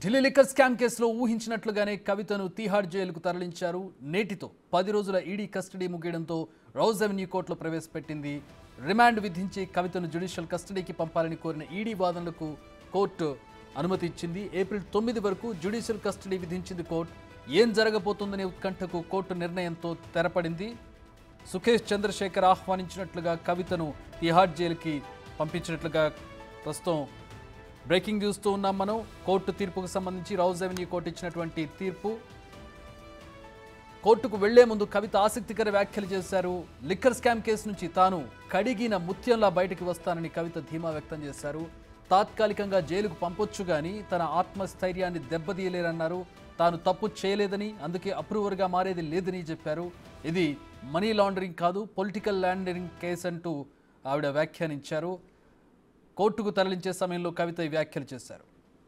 Delhi liquor scam కేసులో ఊహించినట్లుగానే కవితను తీహార్ జైలుకు తరలించారు నేటితో పది రోజుల ఈడీ కస్టడీ ముగియడంతో రౌజ్ అవెన్యూ కోర్టులో ప్రవేశపెట్టింది రిమాండ్ విధించి కవితను జ్యుడిషియల్ కస్టడీకి పంపాలని కోరిన ఈడీ వాదనలకు కోర్టు అనుమతి ఇచ్చింది ఏప్రిల్ తొమ్మిది వరకు జ్యుడిషియల్ కస్టడీ విధించింది కోర్టు ఏం జరగబోతుందనే ఉత్కంఠకు కోర్టు నిర్ణయంతో తెరపడింది సుఖేష్ చంద్రశేఖర్ ఆహ్వానించినట్లుగా కవితను తిహార్ జైలుకి పంపించినట్లుగా ప్రస్తుతం బ్రేకింగ్ న్యూస్తో ఉన్నాం మనం కోర్టు తీర్పుకు సంబంధించి రౌజ్ అవెన్యూ కోర్టు ఇచ్చినటువంటి తీర్పు కోర్టుకు వెళ్లే ముందు కవిత ఆసక్తికర వ్యాఖ్యలు చేశారు లిక్కర్ స్కామ్ కేసు నుంచి తాను కడిగిన ముత్యంలా బయటికి వస్తానని కవిత ధీమా వ్యక్తం చేశారు తాత్కాలికంగా జైలుకు పంపొచ్చు కానీ తన ఆత్మస్థైర్యాన్ని దెబ్బతీయలేరన్నారు తాను తప్పు చేయలేదని అందుకే అప్రూవర్గా మారేది లేదని చెప్పారు ఇది మనీ లాండరింగ్ కాదు పొలిటికల్ లాండరింగ్ కేసు అంటూ ఆవిడ వ్యాఖ్యానించారు కోర్టుకు తరలించే సమయంలో కవిత ఈ వ్యాఖ్యలు చేశారు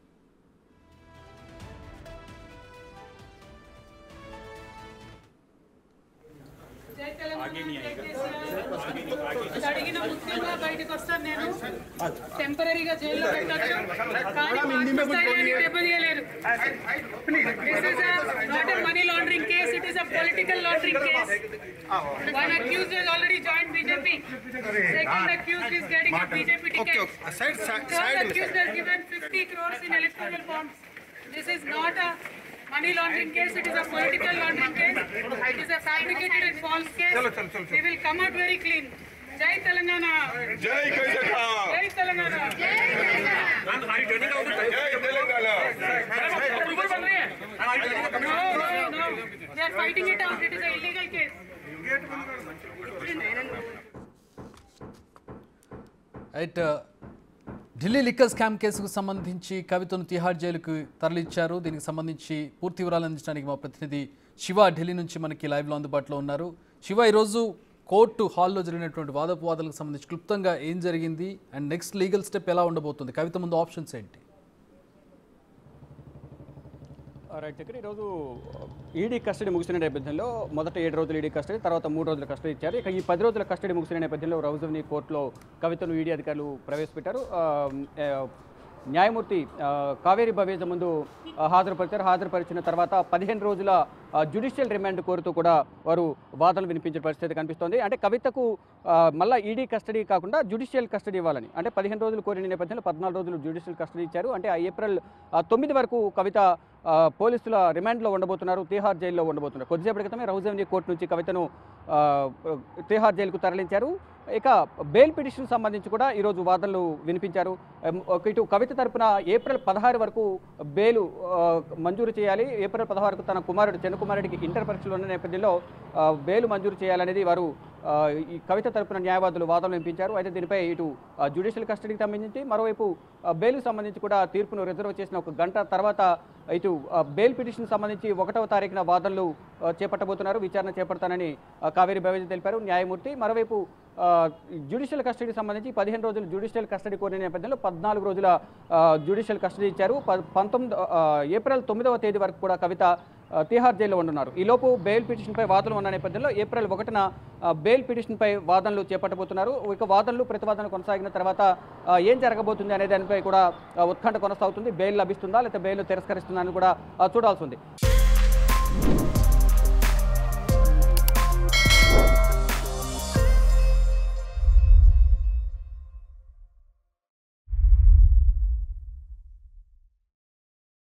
జై తెలంగాణ కేసీఆర్. అడిగిన ముఖ్యంగా బయటకు వస్తాను నేను టెంపరీగా జైల్లో పెట్టచ్చు కానీ ఆత్మస్థైర్యాన్ని దెబ్బతీయలేరు this is not a money laundering case it is a political laundering case one accused has already joined BJP second accused is getting a BJP ticket Side, side, Third side, accused has given 50 crores in electoral bonds. This is not a money laundering case, it is a political laundering case. It is a fabricated and false case. We will come out very clean. Jai Telangana! జై కవితక్క Jai Telangana! Jai Telangana No, no, no. They are fighting it out. It is an illegal case. Right Delhi liquor scam కేసుకు సంబంధించి కవితను తిహార్ జైలుకు తరలించారు దీనికి సంబంధించి పూర్తి వివరాలు అందించడానికి మా ప్రతినిధి శివ ఢిల్లీ నుంచి మనకి లైవ్లో అందుబాటులో ఉన్నారు శివ ఈరోజు కోర్టు హాల్లో జరిగినటువంటి వాదోపవాదాలకు సంబంధించి క్లుప్తంగా ఏం జరిగింది అండ్ నెక్స్ట్ లీగల్ స్టెప్ ఎలా ఉండబోతుంది కవిత ముందు ఆప్షన్స్ ఏంటి రైట్ ఇక్కడ ఈరోజు ఈడీ కస్టడీ ముగిసిన నేపథ్యంలో మొదట ఏడు రోజులు ఈడీ కస్టడీ తర్వాత మూడు రోజుల కస్టడీ ఇచ్చారు ఇక ఈ పది రోజుల కస్టడీ ముగిసిన నేపథ్యంలో రౌజవ్ని కోర్టులో కవితను ఈడీ అధికారులు ప్రవేశపెట్టారు ఆ, ఆ, న్యాయమూర్తి ఆ, కావేరి భవేజ ముందు ఆ, హాజరుపరిచారు హాజరుపరిచిన తర్వాత పదిహేను రోజుల ఆ, జ్యుడిషియల్ రిమాండ్ కోరుతూ కూడా వారు వాదనలు వినిపించిన పరిస్థితి కనిపిస్తోంది అంటే కవితకు ఆ, మళ్ళా ఈడీ కస్టడీ కాకుండా జ్యుడిషియల్ కస్టడీ ఇవ్వాలని అంటే పదిహేను రోజులు కోరిన నేపథ్యంలో పద్నాలుగు రోజులు జ్యుడిషియల్ కస్టడీ ఇచ్చారు అంటే ఆ ఏప్రిల్ ఆ, తొమ్మిది వరకు కవిత ఆ, పోలీసుల రిమాండ్లో ఉండబోతున్నారు తీహార్ జైల్లో ఉండబోతున్నారు కొద్దిసేపటి క్రితమే రౌజవెన్యూ కోర్టు నుంచి కవితను ఆ, తీహార్ జైలుకు తరలించారు ఇక బెయిల్ పిటిషన్ సంబంధించి కూడా ఈరోజు వాదనలు వినిపించారు ఎం, ఒక ఇటు కవిత తరపున ఏప్రిల్ పదహారు వరకు బెయిల్ ఆ, మంజూరు చేయాలి ఏప్రిల్ పదహారు వరకు తన కుమారుడు చెన్న కుమారుడికి ఇంటర్ పరీక్షలు ఉన్న నేపథ్యంలో ఆ, బెయిల్ మంజూరు చేయాలనేది వారు ఆ, ఈ కవిత తరపున న్యాయవాదులు వాదనలు వినిపించారు అయితే దీనిపై ఇటు ఆ, జ్యుడిషియల్ కస్టడీకి సంబంధించి మరోవైపు ఆ, బెయిల్కి సంబంధించి కూడా తీర్పును రిజర్వ్ చేసిన ఒక గంట తర్వాత ఇటు ఆ, బెయిల్ పిటిషన్ సంబంధించి ఒకటవ తారీఖున వాదనలు ఆ, చేపట్టబోతున్నారు విచారణ చేపడతానని ఆ, కావేరి బవేజ్ తెలిపారు న్యాయమూర్తి మరోవైపు ఆ, జ్యుడిషియల్ కస్టడీకి సంబంధించి పదిహేను రోజులు జ్యుడిషియల్ కస్టడీ కోరిన నేపథ్యంలో పద్నాలుగు రోజుల ఆ, జ్యుడిషియల్ కస్టడీ ఇచ్చారు ప- పంతొమ్మిది ఆ, ఏప్రిల్ తొమ్మిదవ తేదీ వరకు కూడా కవిత ఆ, తీహార్ జైల్లో ఉంటున్నారు ఈలోపు బెయిల్ పిటిషన్పై వాదనలు ఉన్న నేపథ్యంలో ఏప్రిల్ ఒకటిన ఆ, బెయిల్ పిటిషన్పై వాదనలు చేపట్టబోతున్నారు ఇక వాదనలు ప్రతివాదనలు కొనసాగిన తర్వాత ఆ, ఏం జరగబోతుంది అనే దానిపై కూడా ఆ, ఉత్కంఠ కొనసాగుతుంది బెయిల్ లభిస్తుందా లేకపోతే బెయిల్ తిరస్కరిస్తుందా అని కూడా ఆ, చూడాల్సి ఉంది